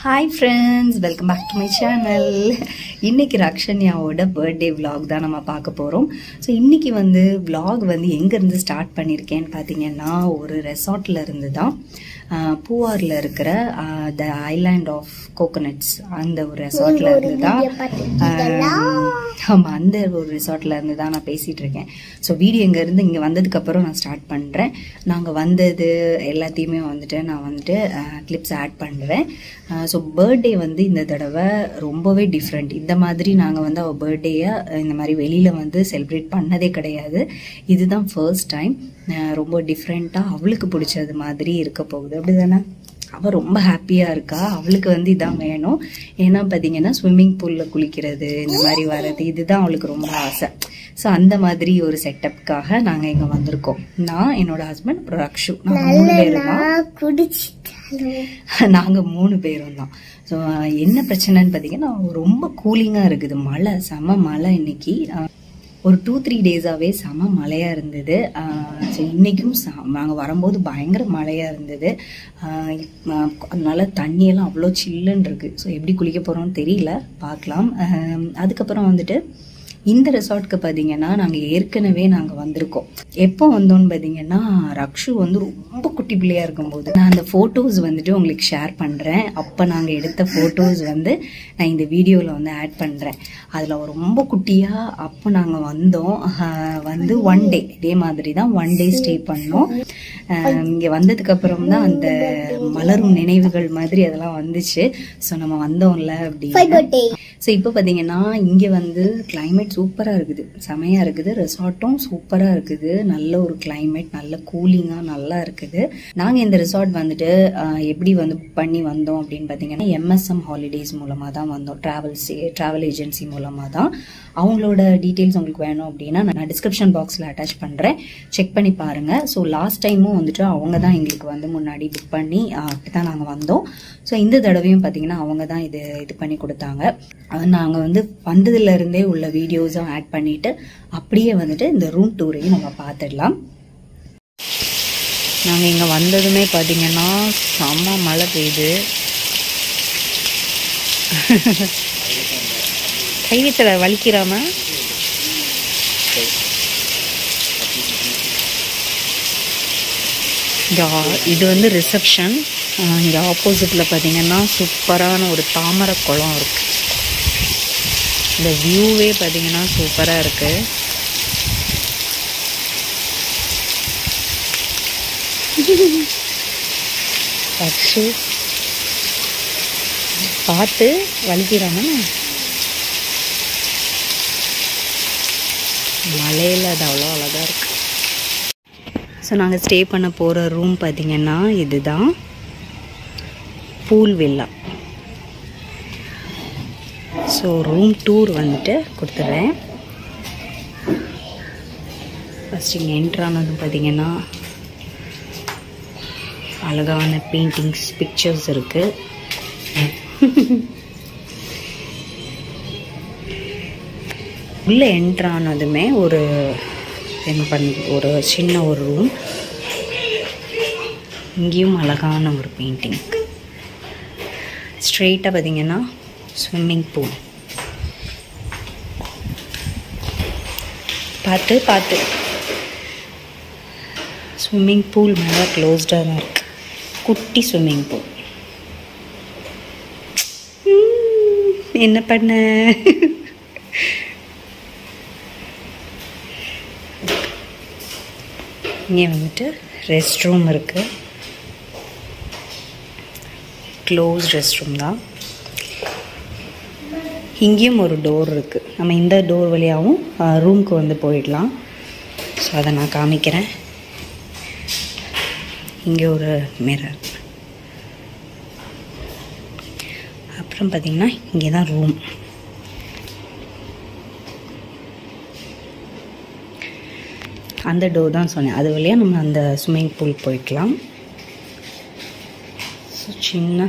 Hi friends welcome back to my channel இன்னைக்கு ரக்ஷன்யாவோட birthday vlog தான் நம்ம பார்க்க போகிறோம் ஸோ இன்னைக்கு வந்து vlog வந்து எங்கேருந்து ஸ்டார்ட் பண்ணியிருக்கேன்னு பார்த்தீங்கன்னா ஒரு ரெசார்ட்ல இருந்து தான் ஆஹ், பூவார்ல இருக்கிற த ஐலாண்ட் ஆஃப் கோகோனட்ஸ் அந்த ஒரு ரெசார்ட்ல இருந்து தான் ஆமாம் அந்த ஒரு ரிசார்ட்ல இருந்து தான் நான் பேசிட்டு இருக்கேன் ஸோ வீடியோ இங்கேருந்து இங்கே வந்ததுக்கு அப்புறம் நான் ஸ்டார்ட் பண்ணுறேன் நாங்கள் வந்தது எல்லாத்தையுமே வந்துட்டு நான் வந்துட்டு கிளிப்ஸ் ஆட் பண்ணுறேன் ஸோ பர்த்டே வந்து இந்த தடவை ரொம்பவே டிஃப்ரெண்ட் இந்த மாதிரி நாங்கள் வந்து அவள் பர்த்டேயை இந்த மாதிரி வெளியில் வந்து செலிப்ரேட் பண்ணதே கிடையாது இதுதான் ஃபர்ஸ்ட் டைம் ரொம்ப டிஃப்ரெண்ட்டாக அவளுக்கு பிடிச்சது மாதிரி இருக்க போகுது அப்படிதானே அவள் ரொம்ப ஹாப்பியாக இருக்கா அவளுக்கு வந்து இதான் வேணும் ஏன்னா பார்த்தீங்கன்னா ஸ்விம்மிங் பூலில் குளிக்கிறது இந்த மாதிரி வர்றது இதுதான் அவளுக்கு ரொம்ப ஆசை ஸோ அந்த மாதிரி ஒரு செட்டப்காக நாங்கள் இங்கே வந்திருக்கோம் நான் என்னோட ஹஸ்பண்ட் அப்புறம் ரக்ஷு நாங்கள் மூணு பேர் தான் நாங்கள் மூணு பேரும் தான் ஸோ என்ன பிரச்சனைன்னு பார்த்தீங்கன்னா ரொம்ப கூலிங்காக இருக்குது மழை செம மழை இன்னைக்கு அஹ், ஒரு டூ த்ரீ டேஸாகவே செம மழையாக இருந்தது ஸோ இன்றைக்கும் நாங்கள் வரும்போது பயங்கர மழையாக இருந்தது ஆஹ் இப்ப, அதனால தண்ணியெல்லாம் அவ்வளோ சில்லுன்னு இருக்குது ஸோ எப்படி குளிக்க போகிறோம்னு தெரியல பார்க்கலாம் ஆஹ் அதுக்கப்புறம் வந்துட்டு இந்த ரெசார்ட்க்கு பார்த்தீங்கன்னா நாங்கள் ஏற்கனவே நாங்கள் வந்திருக்கோம் எப்போ வந்தோம்னு பார்த்தீங்கன்னா ரக்ஷு வந்து ரொம்ப குட்டி பிள்ளையா இருக்கும்போது நான் அந்த ஃபோட்டோஸ் வந்துட்டு உங்களுக்கு ஷேர் பண்ணுறேன் அப்போ நாங்கள் எடுத்த ஃபோட்டோஸ் வந்து நான் இந்த வீடியோவில் வந்து ஆட் பண்ணுறேன் அதில் ரொம்ப குட்டியாக அப்போ நாங்கள் வந்தோம் ஆஹ் வந்து ஒன் டே இதே மாதிரி தான் ஒன் டே ஸ்டே பண்ணோம் இங்கே வந்ததுக்கு அப்புறம் தான் அந்த மலரும் நினைவுகள் மாதிரி அதெல்லாம் வந்துச்சு ஸோ நம்ம வந்தோம்ல அப்படின்னு ஸோ இப்போ பார்த்தீங்கன்னா இங்கே வந்து climate சூப்பராக இருக்குது செமையாக இருக்குது ரெசார்ட்டும் சூப்பராக இருக்குது நல்ல ஒரு climate நல்ல கூலிங்காக நல்லா இருக்குது நாங்கள் இந்த ரெசார்ட் வந்துட்டு ஆஹ், எப்படி வந்து புக் பண்ணி வந்தோம் அப்படின்னு பார்த்தீங்கன்னா எம்எஸ்எம் ஹாலிடேஸ் மூலமாக தான் வந்தோம் ட்ராவல்ஸ் ட்ராவல் ஏஜென்சி மூலமாக தான் அவங்களோட டீட்டெயில்ஸ் உங்களுக்கு வேணும் அப்படின்னா நான் டிஸ்கிரிப்ஷன் பாக்ஸில் அட்டாச் பண்ணுறேன் செக் பண்ணி பாருங்கள் ஸோ லாஸ்ட் டைமும் வந்துட்டு அவங்க தான் எங்களுக்கு வந்து முன்னாடி புக் பண்ணி அப்படி தான் நாங்கள் வந்தோம் ஸோ இந்த தடவையும் பார்த்தீங்கன்னா அவங்க தான் இது இது பண்ணி கொடுத்தாங்க நாங்கள் வந்து வந்ததுல இருந்தே உள்ள வீடியோஸும் ஆட் பண்ணிட்டு அப்படியே வந்துட்டு இந்த ரூம் டூரையும் நம்ம பார்த்துடலாம் நாங்கள் இங்கே வந்ததுமே பார்த்தீங்கன்னா செம்ம மழை பெய்யுது கையத்தில் வலிக்கிறாம இங்க இது வந்து ரிசப்ஷன் இங்கே ஆப்போசிட்டில் பார்த்தீங்கன்னா சூப்பரான ஒரு தாமரை குளம் இருக்கு இந்த வியூவே பார்த்தீங்கன்னா சூப்பராக இருக்கு அச்சு பார்த்து வலிக்கிறாம மலையில் அது அவ்வளோ அழகாக இருக்கு ஸோ நாங்கள் ஸ்டே பண்ண போகிற ரூம் பார்த்தீங்கன்னா இதுதான் pool villa so room tour வந்துட்டு கொடுத்துட்றேன் ஃபஸ்ட் இங்கே என்ட்ரானது பார்த்தீங்கன்னா அழகான பெயிண்டிங்ஸ் பிக்சர்ஸ் இருக்குது உள்ளே என்ட்ரானதுமே ஒரு என்ன பண்ணி ஒரு சின்ன ஒரு ரூம் இங்கேயும் அழகான ஒரு பெயிண்டிங் ஸ்ட்ரெயிட்டாக பார்த்தீங்கன்னா ஸ்விம்மிங் பூல் பார்த்து பார்த்து ஸ்விம்மிங் பூல் மேலே க்ளோஸ்டாக தான் இருக்கு குட்டி ஸ்விம்மிங் பூல் என்ன பண்ண இங்கே வந்துட்டு ரெஸ்ட் ரூம் இருக்குது க்ளோஸ் ரெஸ்ட் ரூம் தான் இங்கேயும் ஒரு டோர் இருக்குது நம்ம இந்த டோர் வழியாகவும் ரூம்க்கு வந்து போயிடலாம் ஸோ அதை நான் காமிக்கிறேன் இங்கே ஒரு மிரர் அப்புறம் பார்த்திங்கன்னா இங்கே தான் ரூம் அந்த டோர் தான் சொன்னேன் அது வழியாக நம்ம அந்த ஸ்விம்மிங் பூல் போய்க்கலாம் ஸோ சின்ன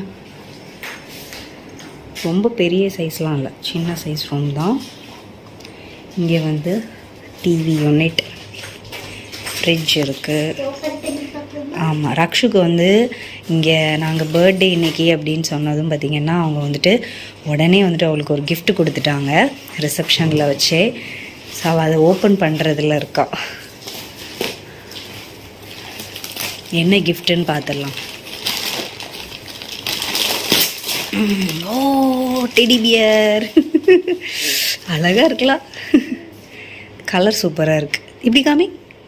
ரொம்ப பெரிய சைஸ்லாம் இல்லை சின்ன சைஸ் ரூம் தான் இங்கே வந்து டிவி யூனிட் ஃப்ரிட்ஜ் இருக்குது ஆமாம் ரக்ஷுக்கு வந்து இங்கே நாங்கள் பர்த்டே இன்னைக்கு அப்படின்னு சொன்னதும் பார்த்திங்கன்னா அவங்க வந்துட்டு உடனே வந்துட்டு அவளுக்கு ஒரு gift கொடுத்துட்டாங்க ரிசப்ஷனில் வச்சே ஸோ அவள் அதை ஓப்பன் பண்ணுறதுல இருக்கா என்ன கிஃப்ட்டுன்னு பார்த்துடலாம் ம், ஓ டெடி பியர் அழகாக இருக்கலாம் கலர் சூப்பராக இருக்குது இப்படி காமி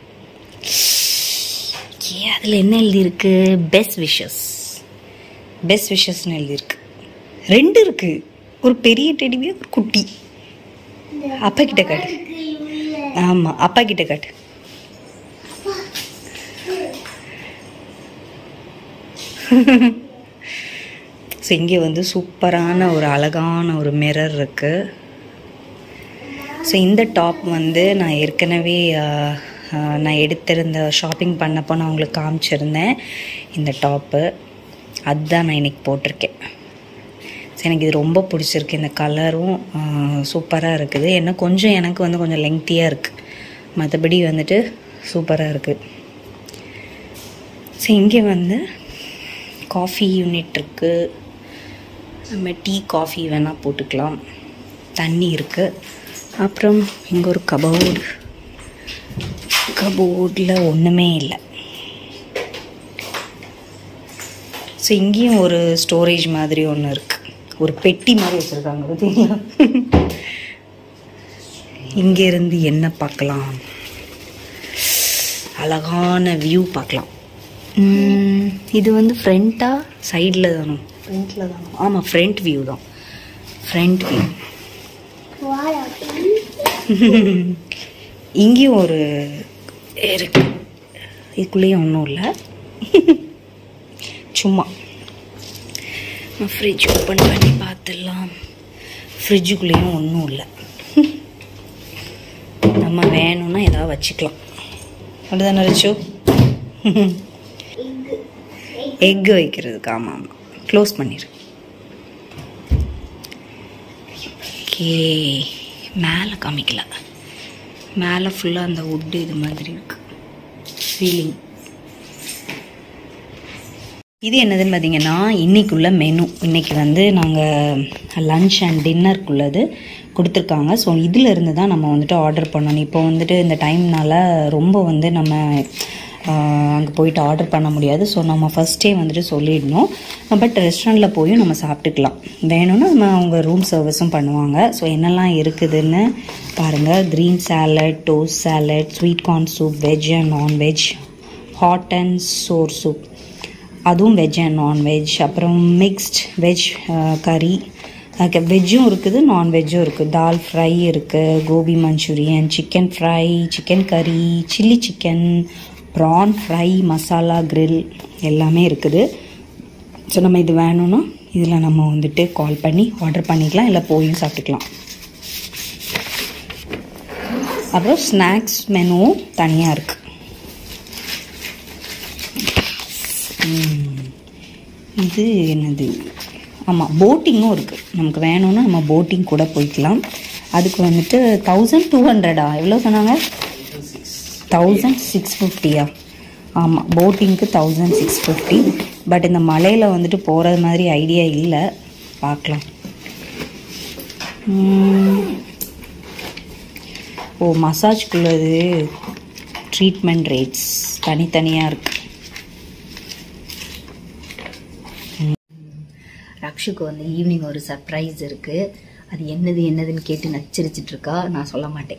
ஏ அதில் என்ன எழுதியிருக்கு பெஸ்ட் விஷஸ் பெஸ்ட் விஷஸ்னு எழுதியிருக்கு ரெண்டு இருக்கு ஒரு பெரிய டெடி பியர் ஒரு குட்டி அப்பா கிட்ட காட்டு ஆமாம் அப்பா கிட்ட காட்டு ஸோ இங்கே வந்து சூப்பரான ஒரு அழகான ஒரு மிரர் இருக்குது ஸோ இந்த டாப் வந்து நான் ஏற்கனவே ஆஹ், ஆஹ், நான் எடுத்திருந்த ஷாப்பிங் பண்ணப்போ நான் உங்களுக்கு காமிச்சிருந்தேன் இந்த டாப்பு அதுதான் நான் இன்னைக்கு போட்டிருக்கேன் ஸோ எனக்கு இது ரொம்ப பிடிச்சிருக்கு இந்த கலரும் சூப்பராக இருக்குது என்ன கொஞ்சம் எனக்கு வந்து கொஞ்சம் லெங்க்த்தியாக இருக்குது மற்றபடி வந்துட்டு சூப்பராக இருக்குது ஸோ இங்கே வந்து காஃபி யூனிட் இருக்குது நம்ம டீ காஃபி வேணால் போட்டுக்கலாம் தண்ணி இருக்குது அப்புறம் இங்கே ஒரு கபோர்டு கபோர்டில் ஒன்றுமே இல்லை ஸோ இங்கேயும் ஒரு ஸ்டோரேஜ் மாதிரி ஒன்று இருக்குது ஒரு பெட்டி மாதிரி வச்சுருக்காங்க பார்த்தீங்களா இங்கேருந்து என்ன பார்க்கலாம் அழகான வியூ பார்க்கலாம் உம், இது வந்து ஃப்ரண்ட்டா சைடில் தானோ ஃப்ரண்ட்டில் தானோ ஆமாம் ஃப்ரண்ட் வியூ தான் ஃப்ரண்ட் வியூ இங்கேயும் ஒரு இருக்கு இதுக்குள்ளேயும் ஒன்றும் இல்லை சும்மா ஃப்ரிட்ஜ் ஓப்பன் பண்ணி பார்த்துடலாம் ஃப்ரிட்ஜுக்குள்ளேயும் ஒன்றும் இல்லை நம்ம வேணும்னா ஏதாவது வச்சுக்கலாம் அப்படிதானே ரிச்சு எக் வைக்கிறதுக்கு ஆமாம் ஆமாம் க்ளோஸ் பண்ணிடு ஓகே மேலே காமிக்கல மேலே ஃபுல்லாக அந்த வுட்டு இது மாதிரி இருக்கு ஃபீலிங் இது என்னதுன்னு பார்த்தீங்கன்னா இன்னைக்குள்ள மெனு இன்னைக்கு வந்து நாங்கள் லன்ச் அண்ட் டின்னருக்குள்ளது கொடுத்துருக்காங்க ஸோ இதில் இருந்து தான் நம்ம வந்துட்டு ஆர்டர் பண்ணணும் இப்போ வந்துட்டு இந்த டைம்னால ரொம்ப வந்து நம்ம அங்கே போயிட்டு ஆர்டர் பண்ண முடியாது ஸோ நம்ம ஃபஸ்ட்டே வந்துட்டு சொல்லிடணும் பட் ரெஸ்டாரண்ட்டில் போயும் நம்ம சாப்பிட்டுக்கலாம் வேணும்னா நம்ம அவங்க ரூம் சர்வீஸும் பண்ணுவாங்க ஸோ என்னெல்லாம் இருக்குதுன்னு பாருங்கள் green salad toast salad sweet corn soup veg and nonveg hot and sour soup அதுவும் வெஜ் அண்ட் நான்வெஜ் அப்புறம் மிக்ஸ்ட் வெஜ் கறி வெஜ்ஜும் இருக்குது நான்வெஜ்ஜும் இருக்குது தால் ஃப்ரை இருக்குது gobi manchurian chicken fry chicken curry chilli chicken prawn fry masala grill எல்லாமே இருக்குது so நம்ம இது வேணும்னா இதில் நம்ம வந்துட்டு கால் பண்ணி ஆர்டர் பண்ணிக்கலாம் இல்லை போயும் சாப்பிட்டுக்கலாம் அப்புறம் ஸ்நாக்ஸ் மெனுவும் தனியாக இருக்குது இது என்னது ஆமாம் போட்டிங்கும் இருக்குது நமக்கு வேணும்னா நம்ம போட்டிங் கூட போய்க்கலாம் அதுக்கு வந்துட்டு தௌசண்ட் டூ ஹண்ட்ரடா எவ்வளோ சொன்னாங்க தௌசண்ட் சிக்ஸ் ஃபிஃப்டியா ஆமாம் போட்டிங்க்கு தௌசண்ட் சிக்ஸ் ஃபிஃப்டி பட் இந்த மலையில் வந்துட்டு போகிறது மாதிரி ஐடியா இல்லை பார்க்கலாம் உம். ஓ மசாஜ்க்குள்ளது ட்ரீட்மெண்ட் ரேட்ஸ் தனித்தனியாக இருக்குது ரக்ஷுக்கு வந்து ஈவினிங் ஒரு சர்ப்ரைஸ் இருக்கு அது என்னது என்னதுன்னு கேட்டு நச்சரிச்சிட்டு இருக்கா நான் சொல்ல மாட்டேன்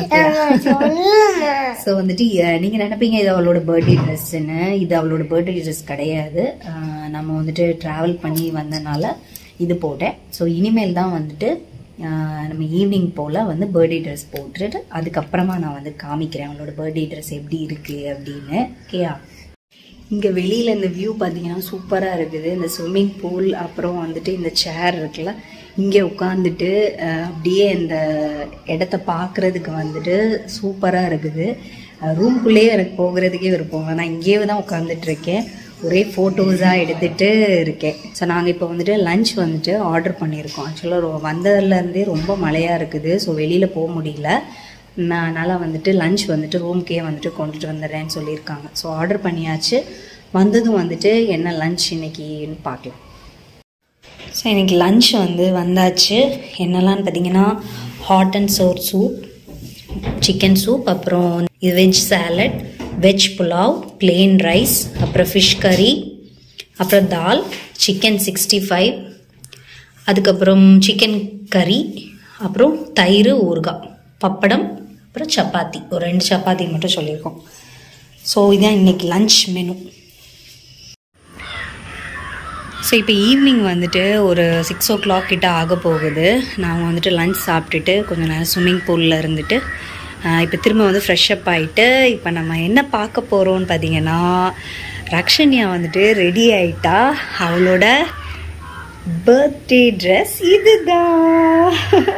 ஸோ வந்துட்டு அஹ், நீங்க நினைப்பீங்க இது அவளோட பர்த்டே ட்ரெஸ்ன்னு இது அவளோட பர்த்டே ட்ரெஸ் கிடையாது அஹ், நம்ம வந்துட்டு டிராவல் பண்ணி வந்தனால இது போட்டேன் ஸோ இனிமேல் தான் வந்துட்டு அஹ், நம்ம ஈவினிங் போல் வந்து பர்த்டே ட்ரெஸ் போட்டுட்டு அதுக்கப்புறமா நான் வந்து காமிக்கிறேன் அவளோட பர்த்டே ட்ரெஸ் எப்படி இருக்கு அப்படின்னு ஓகேயா இங்கே வெளியில் இந்த வியூ பார்த்தீங்கன்னா சூப்பராக இருக்குது இந்த ஸ்விம்மிங் பூல் அப்புறம் வந்துட்டு இந்த சேர் இருக்குல்ல இங்கே உட்காந்துட்டு அப்படியே இந்த இடத்த பார்க்குறதுக்கு வந்துட்டு சூப்பராக இருக்குது ரூம்குள்ளேயே எனக்கு போகிறதுக்கே விருப்பம் நான் இங்கேயே தான் உட்காந்துட்டு இருக்கேன் ஒரே ஃபோட்டோஸாக எடுத்துட்டு இருக்கேன் ஸோ நாங்கள் இப்போ வந்துட்டு லஞ்ச் வந்துட்டு ஆர்டர் பண்ணியிருக்கோம் ஆக்சுவலாக வந்ததுலேருந்தே ரொம்ப மழையாக இருக்குது ஸோ வெளியில் போக முடியல நான் அதனால் வந்துட்டு லஞ்ச் வந்துட்டு ரூம்க்கே வந்துட்டு கொண்டுட்டு வந்துடுறேன்னு சொல்லியிருக்காங்க ஸோ ஆர்டர் பண்ணியாச்சு வந்ததும் வந்துட்டு என்ன லஞ்ச் இன்னைக்குன்னு பார்க்கலாம் ஸோ இன்னைக்கு லஞ்ச் வந்து வந்தாச்சு என்னெல்லாம்னு பார்த்தீங்கன்னா hot and sour soup chicken soup அப்புறம் இது veg salad veg pulao plain rice அப்புறம் ஃபிஷ் கறி அப்புறம் தால் சிக்கன் சிக்ஸ்டி ஃபைவ் அதுக்கப்புறம் சிக்கன் கறி அப்புறம் தயிர் ஊறுகாய் பப்படம் அப்புறம் சப்பாத்தி ஒரு ரெண்டு சப்பாத்தி மட்டும் சொல்லியிருக்கோம் ஸோ இதான் இன்னைக்கு லஞ்ச் மெனு ஸோ இப்போ ஈவினிங் வந்துட்டு ஒரு சிக்ஸ் ஓ கிளாக் கிட்ட ஆக போகுது நாங்கள் வந்துட்டு லஞ்ச் சாப்பிட்டுட்டு கொஞ்சம் நேரம் ஸ்விம்மிங் பூலில் இருந்துட்டு இப்போ திரும்ப வந்து ஃப்ரெஷ் அப் ஆகிட்டு இப்போ நம்ம என்ன பார்க்க போகிறோம்னு பார்த்தீங்கன்னா ரக்ஷன்யா வந்துட்டு ரெடி ஆயிட்டா அவளோட பர்த்டே ட்ரெஸ் இதுதான்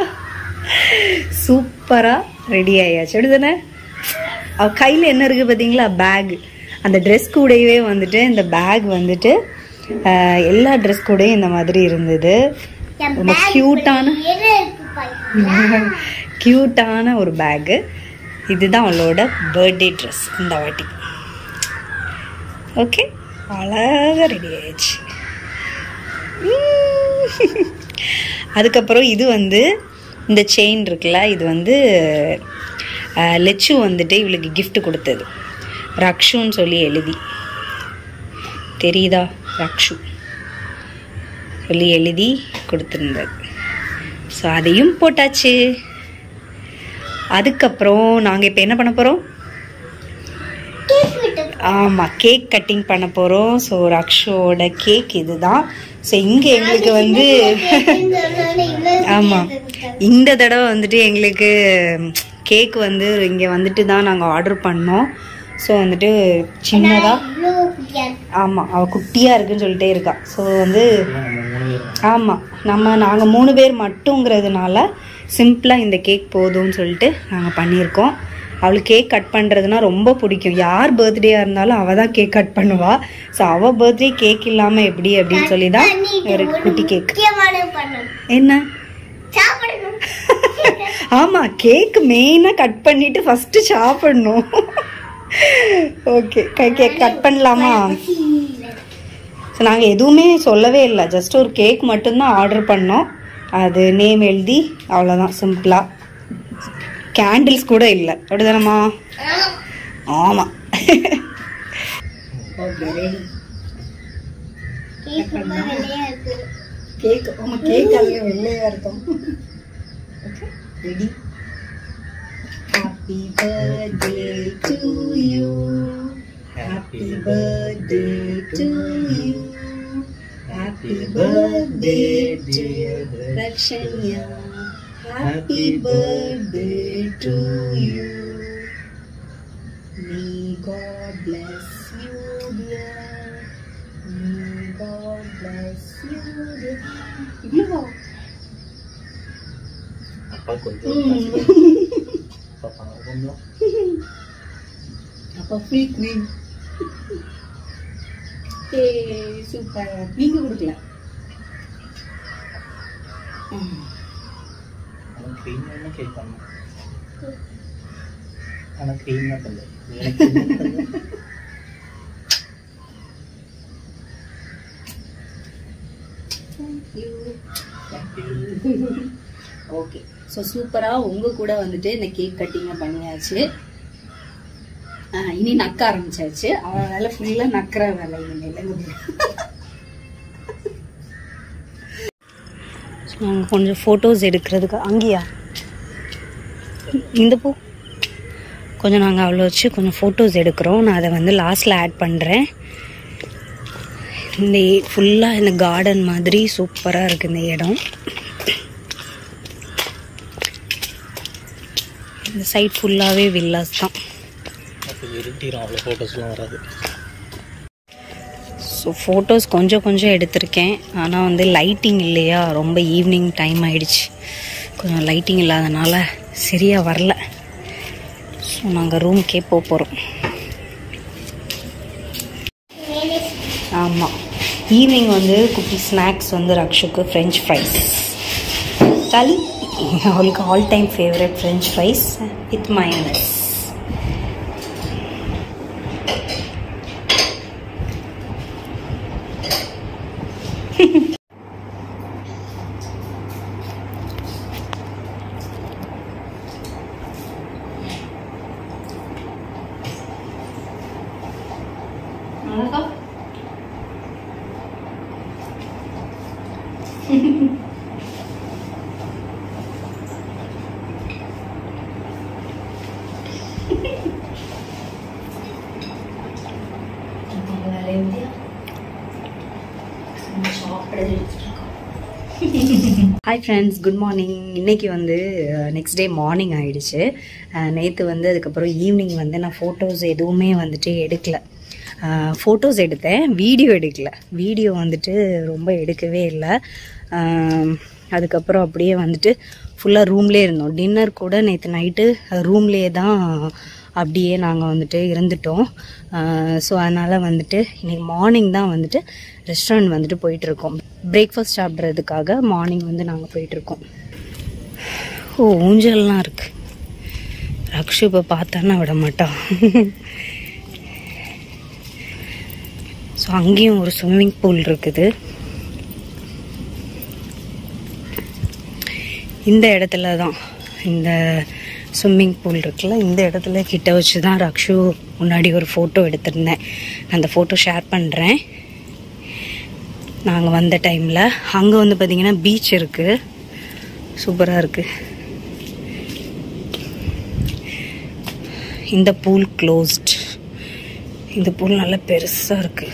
சூப்பராக ரெடி ஆயாச்சு அப்படிதானே அவ கையில் என்ன இருக்குது பார்த்தீங்களா பேக் அந்த ட்ரெஸ் கூடவே வந்துட்டு இந்த பேக் வந்துட்டு ஆஹ், எல்லா ட்ரெஸ் கூடயும் இந்த மாதிரி இருந்தது ரொம்ப க்யூட்டான க்யூட்டான ஒரு பேக்கு இதுதான் அவளோட பர்த்டே ட்ரெஸ் இந்த வாட்டி ஓகே அழகாக ரெடி ஆயிடுச்சு உம். அதுக்கப்புறம் இது வந்து இந்த செயின் இருக்குல்ல இது வந்து அஹ், லெச்சு வந்துட்டு இவளுக்கு gift கொடுத்தது ரக்ஷுன்னு சொல்லி எழுதி தெரியுதா ரக்ஷு சொல்லி எழுதி கொடுத்துருந்தது ஸோ அதையும் போட்டாச்சு அதுக்கப்புறம் நாங்கள் இப்போ என்ன பண்ண போகிறோம் ஆமாம் கேக் கட்டிங் பண்ண போகிறோம் ஸோ ரக்ஷோட கேக் இதுதான் ஸோ இங்கே எங்களுக்கு வந்து ஆமாம் இந்த தடவை வந்துட்டு எங்களுக்கு கேக் வந்து இங்கே வந்துட்டு தான் நாங்கள் ஆர்டர் பண்ணோம் ஸோ வந்துட்டு சின்னதாக ஆமாம் அவள் குட்டியாக இருக்குன்னு சொல்லிட்டே இருக்கா ஸோ வந்து ஆமாம் நம்ம நாங்கள் மூணு பேர் மட்டுங்கிறதுனால சிம்பிளாக இந்த கேக் போதும்னு சொல்லிட்டு நாங்கள் பண்ணியிருக்கோம் அவளுக்கு கேக் கட் பண்ணுறதுனா ரொம்ப பிடிக்கும் யார் பர்த்டேயாக இருந்தாலும் அவள் தான் கேக் கட் பண்ணுவா ஸோ அவள் பர்த்டே கேக் இல்லாமல் எப்படி அப்படின்னு சொல்லி தான் ஒரு குட்டி கேக் என்ன ஆமாம் கேக் மெயினாக கட் பண்ணிட்டு ஃபஸ்ட்டு சாப்பிடணும் ஓகே கேக் கட் பண்ணலாமா ஸோ நாங்கள் எதுவுமே சொல்லவே இல்லை ஜஸ்ட் ஒரு கேக் மட்டும்தான் ஆர்டர் பண்ணோம் அது நேம் எழுதி அவ்வளோதான் சிம்பிளாக கேண்டில்ஸ் கூட இல்லை அப்படிதானம்மா ஆமாம் கேக் ஆமாம் கேக் அதில் வெள்ளையாக இருக்கும் ready happy birthday to you happy birthday to you happy birthday dear Rakshanya happy birthday to you May God bless you, dear. May God bless you, dear. இவ்வளவா? அப்பா கொஞ்சம் அப்பா பாவம்லாம் அப்ப ஃபுல் க்ரீம் ஏ சூப்பர் நீங்க கொடுக்கல அவன் க்ரீம் வேணும் கேட்பாங்க ஆனால் க்ரீம் தான் பண்ணல ஓகே ஸோ சூப்பராக உங்கள் கூட வந்துட்டு இந்த கேக் கட்டிங்கை பண்ணியாச்சு ஆ, இனி நக்க ஆரம்பிச்சாச்சு அவன் வேலை ஃபுல்லாக நக்கிற வேலை இனிமேல் நாங்கள் கொஞ்சம் ஃபோட்டோஸ் எடுக்கிறதுக்கு அங்கேயா இந்த பூ கொஞ்சம் நாங்கள் அவ்வளோ வச்சு கொஞ்சம் ஃபோட்டோஸ் எடுக்கிறோம் நான் அதை வந்து லாஸ்ட்டில் ஆட் பண்ணுறேன் இந்த ஃபுல்லாக இந்த கார்டன் மாதிரி சூப்பராக இருக்குது இந்த இடம் இந்த சைட் ஃபுல்லாகவே வில்லாஸ் தான் அப்போ இருட்டிடும் அவ்வளோ ஃபோட்டோஸ்லாம் வராது ஸோ ஃபோட்டோஸ் கொஞ்சம் கொஞ்சம் எடுத்திருக்கேன் ஆனால் வந்து லைட்டிங் இல்லையா ரொம்ப ஈவினிங் டைம் ஆயிடுச்சு கொஞ்சம் லைட்டிங் இல்லாதனால சரியாக வரல ஸோ நாங்கள் ரூம்க்கே போக போகிறோம் ஆமாம் ஈவினிங் வந்து குட்டி ஸ்நாக்ஸ் வந்து ரக்ஷுக்கு ஃப்ரெஞ்ச் ஃப்ரைஸ் தக்காளி அவளுக்கு all time favourite French fries with mayonnaise hi friends good morning இன்னைக்கு வந்து நெக்ஸ்ட் டே மார்னிங் ஆயிடுச்சு நேற்று வந்து அதுக்கப்புறம் ஈவினிங் வந்து நான் ஃபோட்டோஸ் எதுவுமே வந்துட்டு எடுக்கல ஃபோட்டோஸ் எடுத்தேன் வீடியோ எடுக்கல வீடியோ வந்துட்டு ரொம்ப எடுக்கவே இல்லை அதுக்கப்புறம் அப்படியே வந்துட்டு ஃபுல்லாக ரூம்லேயே இருந்தோம் டின்னர் கூட நேற்று நைட்டு ரூம்லேயே தான் அப்படியே நாங்கள் வந்துட்டு இருந்துட்டோம் ஸோ அதனால் வந்துட்டு இன்னைக்கு மார்னிங் தான் வந்துட்டு ரெஸ்டாரண்ட் வந்துட்டு போயிட்டுருக்கோம் பிரேக்ஃபாஸ்ட் சாப்பிட்றதுக்காக மார்னிங் வந்து நாங்கள் போயிட்டுருக்கோம் ஓ ஊஞ்சல்லாம் இருக்குது ரக்ஷு இப்போ பார்த்தான்னா விட மாட்டான் ஸோ அங்கேயும் ஒரு ஸ்விம்மிங் பூல் இருக்குது இந்த இடத்துல தான் இந்த ஸ்விம்மிங் பூல் இருக்குல்ல இந்த இடத்துல கிட்ட வச்சு தான் ரக்ஷு முன்னாடி ஒரு ஃபோட்டோ எடுத்திருந்தேன் நான் அந்த ஃபோட்டோ ஷேர் பண்ணுறேன் நாங்கள் வந்த டைமில் அங்கே வந்து பார்த்திங்கன்னா பீச் இருக்குது சூப்பராக இருக்குது இந்த பூல் க்ளோஸ்ட் இந்த பூல் நல்லா பெருசாக இருக்குது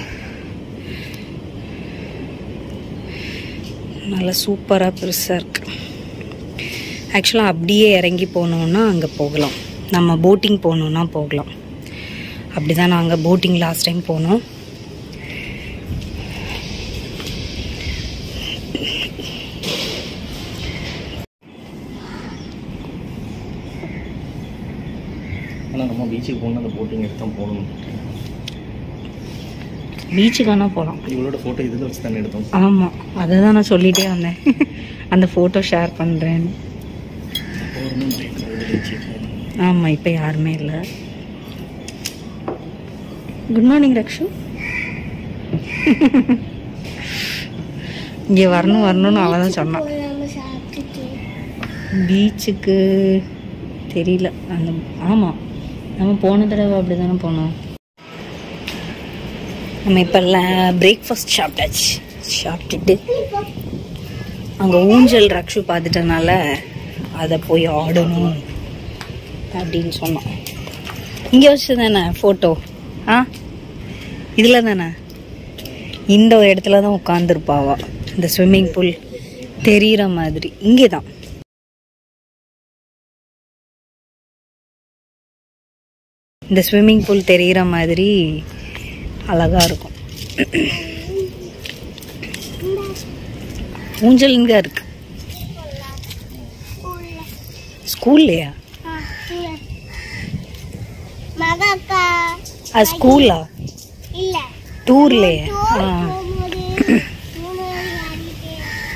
நல்லா சூப்பராக பெருசாக இருக்குது ஆக்சுவலாக அப்படியே இறங்கி போனோன்னா அங்கே போகலாம் நம்ம போட்டிங் போகணுன்னா போகலாம் அப்படி தான் நாங்கள் போட்டிங் லாஸ்ட் டைம் போனோம் ஆனால் நம்ம பீச்சுக்கு போகணும் அந்த போட்டிங் எடுத்து தான் போகணும் பீச்சுக்கானா போகலாம் இவளோட ஃபோட்டோ இதில் வச்சு தானே எடுத்தோம் ஆமாம் அதை தான் நான் சொல்லிகிட்டே வந்தேன் அந்த ஃபோட்டோ ஷேர் பண்ணுறேன்னு போகணும் பீச்சு ஆமாம் இப்போ யாருமே இல்லை குட் மார்னிங் ரக்ஷு இங்கே வரணும் வரணும்னு அவள் தான் சொன்னான் பீச்சுக்கு தெரியல அந்த ஆமாம் நம்ம போன தடவை அப்படி தானே போனோம் நம்ம இப்போ பிரேக்ஃபாஸ்ட் சாப்பிட்டாச்சு சாப்பிட்டுட்டு அங்கே ஊஞ்சல் ரக்ஷு பார்த்துட்டனால அதை போய் ஆடணும் அப்படின்னு சொன்னோம் இங்கே வச்சு தானே ஃபோட்டோ ஆ இதில் தானே இந்த ஒரு இடத்துல தான் உட்காந்துருப்பாவா இந்த ஸ்விம்மிங் பூல் தெரிகிற மாதிரி இங்கே தான் இந்த ஸ்விம்மிங் பூல் தெரிகிற மாதிரி அழகாக இருக்கும் ஊஞ்சல் இங்கே இருக்கு ஸ்கூல்லையா மகாக்கா அது ஸ்கூலா இல்ல டூர்லையே ஆ போகும்போது மூணு ஆடிட்டு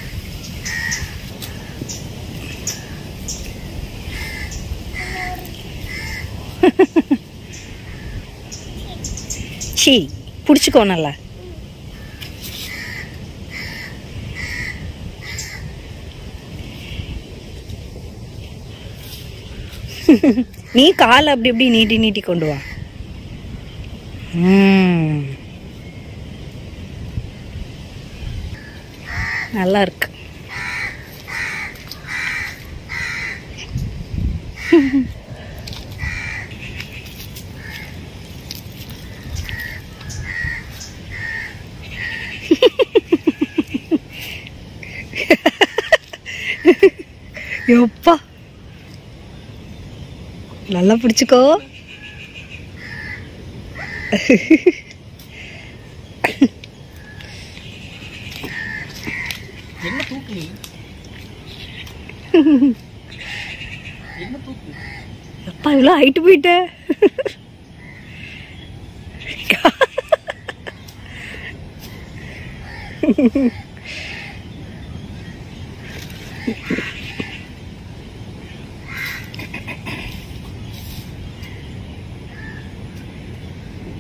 சி பிடிச்சிக்கோ நல்லா நீ கால் அப்படி இப்படி நீட்டி நீட்டி கொண்டு வா ம். நல்லா இருக்கு எப்பா நல்லா பிடிச்சிக்கோ என்ன தூக்கு நீ என்ன தூக்கு எப்பா இவ்வளோ ஹைட்டு போயிட்ட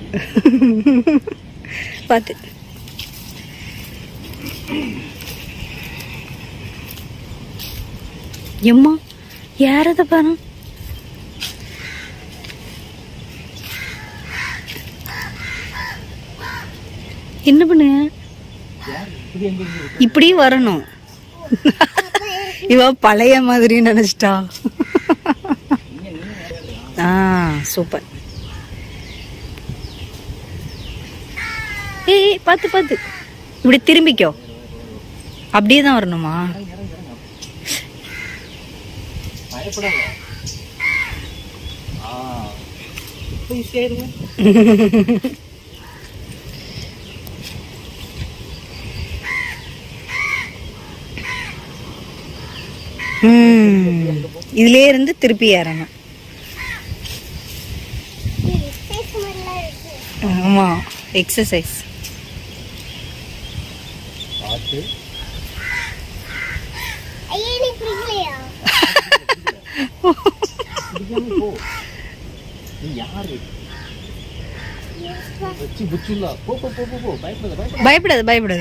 பார்த்து எம்மா யாரத பாரு என்ன பண்ணுங்க இப்படி வரணும் இவ பழைய மாதிரி நினைச்சிட்டா ஆ சூப்பர் ஏய் ஏய், பார்த்து பார்த்து இப்படி திரும்பிக்கோ அப்படியே தான் வரணுமா பயப்படாத ஆ போய் சேருங்க ம் இதுலயே இருந்து திருப்பி ஏறணும் எக்ஸசைஸ் மாதிரிலாம் இருக்கு ஆமா எக்ஸசைஸ் பார்த்து ஐயா நீ பிடிக்கலையா பிடிக்காம போ நீ யாரு வச்சு புச்சுல்லா போ போ போ போ போ பயப்படாத பயப்படாத பயப்படாத பயப்படாத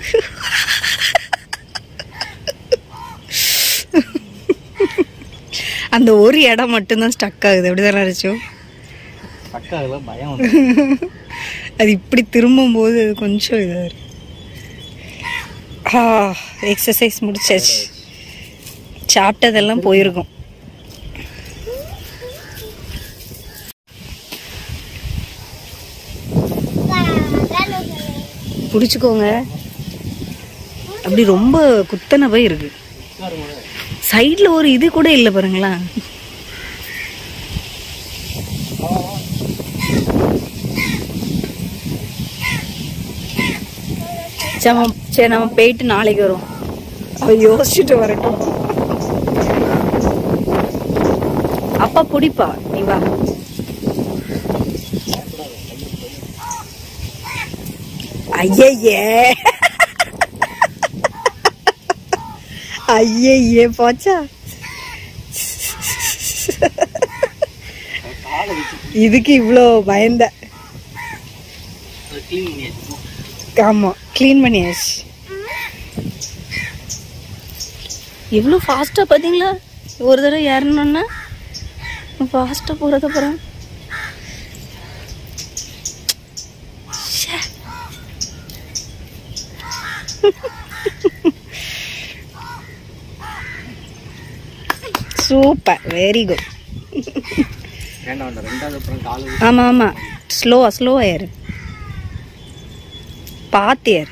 அந்த ஒரு இடம் மட்டும்தான் ஸ்டக் ஆகுது அப்படிதானே அரைச்சோ அக்காவில் பயம் வந்து அது இப்படி திரும்பும்போது அது கொஞ்சம் இதாக இருக்கு ஆ எக்ஸசைஸ் முடிச்சாச்சு சாப்பிட்டதெல்லாம் போயிருக்கும் பிடிச்சிக்கோங்க அப்படி ரொம்ப குத்தனை போய் இருக்கு சைடில் ஒரு இது கூட இல்லை பாருங்களேன் சரி நம்ம- சரி நம்ம போயிட்டு நாளைக்கு வரோம் அவ யோசிச்சுட்டு வரட்டும் அப்பா பிடிப்பா நீ வா ஐயையே ஐயையே போச்சா காலை வச்சு இதுக்கு இவ்வளோ பயந்த க்ளீன் பண்ணியாச்சு ஆமா க்ளீன் பண்ணியாச்சு எவ்வளோ ஃபாஸ்ட்டாக பார்த்தீங்களா ஒரு தடவை ஏறணுன்னா ஃபாஸ்ட்டாக போகிறத அப்புறம் சூப்பர் வெரி குட் வேண்டாம் வேண்டாம் ரெண்டாவது அப்புறம் காலை ஆமாம் ஆமாம் ஸ்லோவா ஸ்லோவா ஏறு பார்த்து ஏறு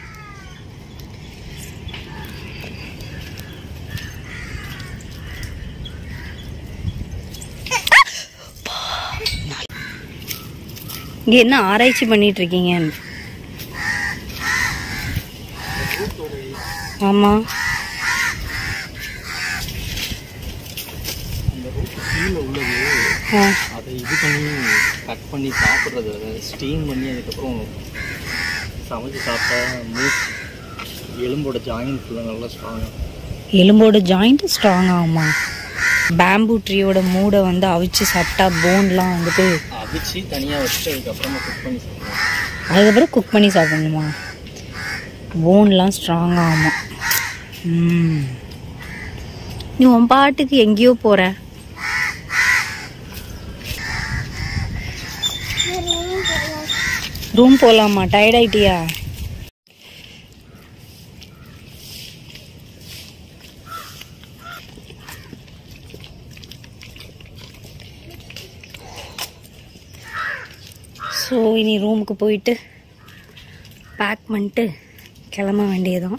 இங்க என்ன ஆராய்ச்சி பண்ணிட்டு இருக்கீங்க ஆமா அந்த ரூட் கீழே உள்ளது ஆ, அதை இது பண்ணி கட் பண்ணி சாப்பிட்றது ஸ்டீம் பண்ணி அதுக்கப்புறம் சமைச்சு சாப்பிட்டா மூட் எலும்போட ஜாயின் ஃபுல்லாக நல்லா ஸ்ட்ராங்காக எலும்போட ஜாயிண்ட் ஸ்ட்ராங் ஆகுமா பேம்பு ட்ரீயோட மூடை வந்து அவிச்சு சாப்பிட்டா போன்லாம் வந்துட்டு அவிச்சு தனியாக வச்சுட்டு அதுக்கப்புறமா குக் பண்ணி சாப்பிடுவோம் அதுக்கப்புறம் குக் பண்ணி சாப்பிடணுமா போன்லாம் ஸ்ட்ராங் ஆகுமா ம். நீ உன் பாட்டுக்கு எங்கேயோ போற ரூம் போகலாமா டயர்ட் ஆயிட்டியா ஸோ இனி ரூமுக்கு போயிட்டு பேக் பண்ணிட்டு கிளம்ப வேண்டியதான்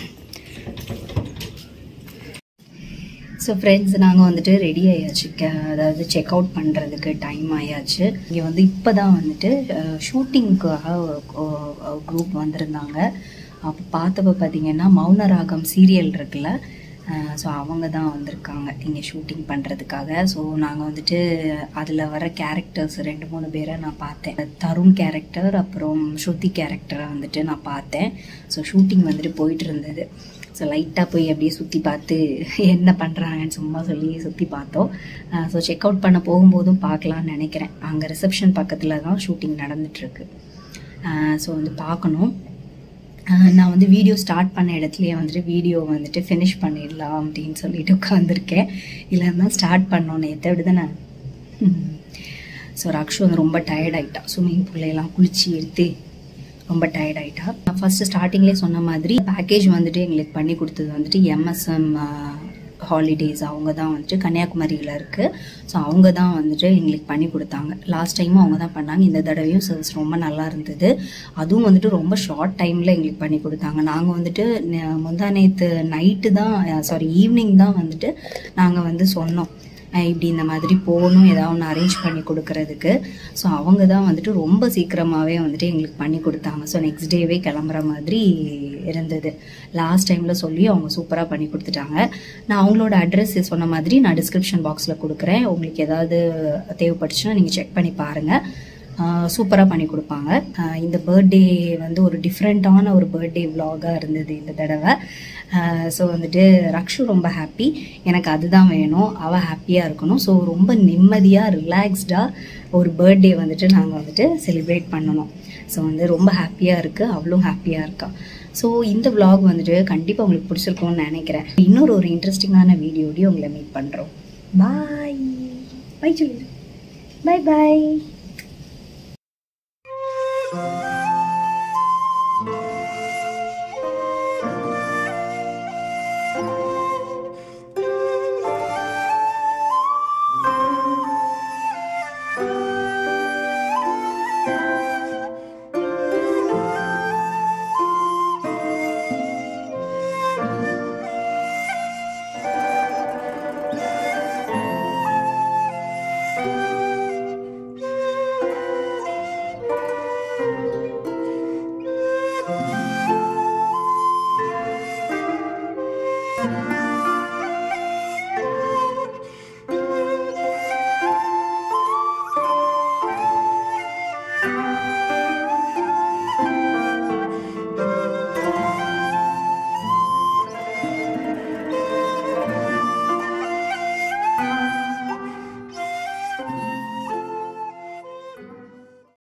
ஸோ ஃப்ரெண்ட்ஸ் நாங்கள் வந்துட்டு ரெடி ஆயாச்சு க- அதாவது செக் அவுட் பண்ணுறதுக்கு டைம் ஆயாச்சு இங்கே வந்து இப்போ தான் வந்துட்டு ஷூட்டிங்க்காக குரூப் வந்திருந்தாங்க அப்போ பார்த்தப்ப பார்த்தீங்கன்னா மௌனராகம் சீரியல் இருக்குல்ல ஸோ அவங்க தான் வந்திருக்காங்க இங்கே ஷூட்டிங் பண்ணுறதுக்காக ஸோ நாங்கள் வந்துட்டு அதில் வர கேரக்டர்ஸ் ரெண்டு மூணு பேரை நான் பார்த்தேன் தருண் கேரக்டர் அப்புறம் ஸ்ருதி கேரக்டரை வந்துட்டு நான் பார்த்தேன் ஸோ ஷூட்டிங் வந்துட்டு போயிட்டு இருந்தது ஸோ லைட்டாக போய் அப்படியே சுற்றி பார்த்து என்ன பண்ணுறாங்கன்னு சும்மா சொல்லி சுற்றி பார்த்தோம் ஸோ செக் அவுட் பண்ண போகும்போதும் பார்க்கலான்னு நினைக்கிறேன் அங்கே ரிசப்ஷன் பக்கத்தில் தான் ஷூட்டிங் நடந்துட்டுருக்கு ஸோ வந்து பார்க்கணும் ஆஹ் நான் வந்து வீடியோ ஸ்டார்ட் பண்ண இடத்துலயே வந்துட்டு வீடியோ வந்துட்டு ஃபினிஷ் பண்ணிடலாம் அப்படின்னு சொல்லிட்டு உட்காந்துருக்கேன் இல்லைன்னா ஸ்டார்ட் பண்ணோம் நேற்று அப்படி தானே ஸோ ரக்ஷு வந்து ரொம்ப டயர்ட் ஆயிட்டா ஸ்விம்மிங் பூல்லையெல்லாம் குளிச்சு எடுத்து ரொம்ப டயர்ட் ஆயிட்டா நான் ஃபர்ஸ்ட் ஸ்டார்டிங்லேயே சொன்ன மாதிரி பேக்கேஜ் வந்துட்டு எங்களுக்கு பண்ணி கொடுத்தது வந்துட்டு எம்எஸ்எம் ஹாலிடேஸ் அவங்க தான் வந்துட்டு கன்னியாகுமரியில் இருக்குது ஸோ அவங்க தான் வந்துட்டு எங்களுக்கு பண்ணி கொடுத்தாங்க லாஸ்ட் டைமும் அவங்க தான் பண்ணாங்க இந்த தடவையும் சர்வீஸ் ரொம்ப நல்லா இருந்தது அதுவும் வந்துட்டு ரொம்ப ஷார்ட் டைமில் எங்களுக்கு பண்ணி கொடுத்தாங்க நாங்கள் வந்துட்டு ந- முந்தா நேற்று நைட்டு தான் சாரி ஈவினிங் தான் வந்துட்டு நாங்கள் வந்து சொன்னோம் அஹ் இப்படி இந்த மாதிரி போகணும் ஏதாவது ஒன்று அரேஞ்ச் பண்ணி கொடுக்கறதுக்கு ஸோ அவங்க தான் வந்துட்டு ரொம்ப சீக்கிரமாகவே வந்துட்டு எங்களுக்கு பண்ணி கொடுத்தாங்க ஸோ நெக்ஸ்ட் டேவே கிளம்புற மாதிரி இருந்தது லாஸ்ட் டைமில் சொல்லி அவங்க சூப்பராக பண்ணி கொடுத்துட்டாங்க நான் அவங்களோட அட்ரஸ் சொன்ன மாதிரி நான் டிஸ்கிரிப்ஷன் பாக்ஸில் கொடுக்குறேன் உங்களுக்கு ஏதாவது தேவைப்பட்டுச்சுன்னா நீங்கள் செக் பண்ணி பாருங்கள் சூப்பராக பண்ணி கொடுப்பாங்க ஆஹ் இந்த பர்த்டே வந்து ஒரு டிஃப்ரெண்ட்டான ஒரு பர்த்டே vlog-ஆ இருந்தது இந்த தடவை ஸோ வந்துட்டு ரக்ஷு ரொம்ப ஹாப்பி எனக்கு அதுதான் வேணும் அவள் ஹாப்பியாக இருக்கணும் ஸோ ரொம்ப நிம்மதியாக ரிலாக்ஸ்டாக ஒரு பர்த்டே வந்துட்டு நாங்கள் வந்துட்டு செலிப்ரேட் பண்ணணும் ஸோ வந்து ரொம்ப ஹாப்பியாக இருக்குது அவளும் ஹாப்பியாக இருக்கா ஸோ இந்த vlog வந்துட்டு கண்டிப்பாக உங்களுக்கு பிடிச்சிருக்கும்னு நினைக்கிறேன் இன்னொரு ஒரு இன்ட்ரெஸ்டிங்கான வீடியோடையும் உங்களை மீட் பண்ணுறோம் பாய் பை சொல்லி பாய் பாய்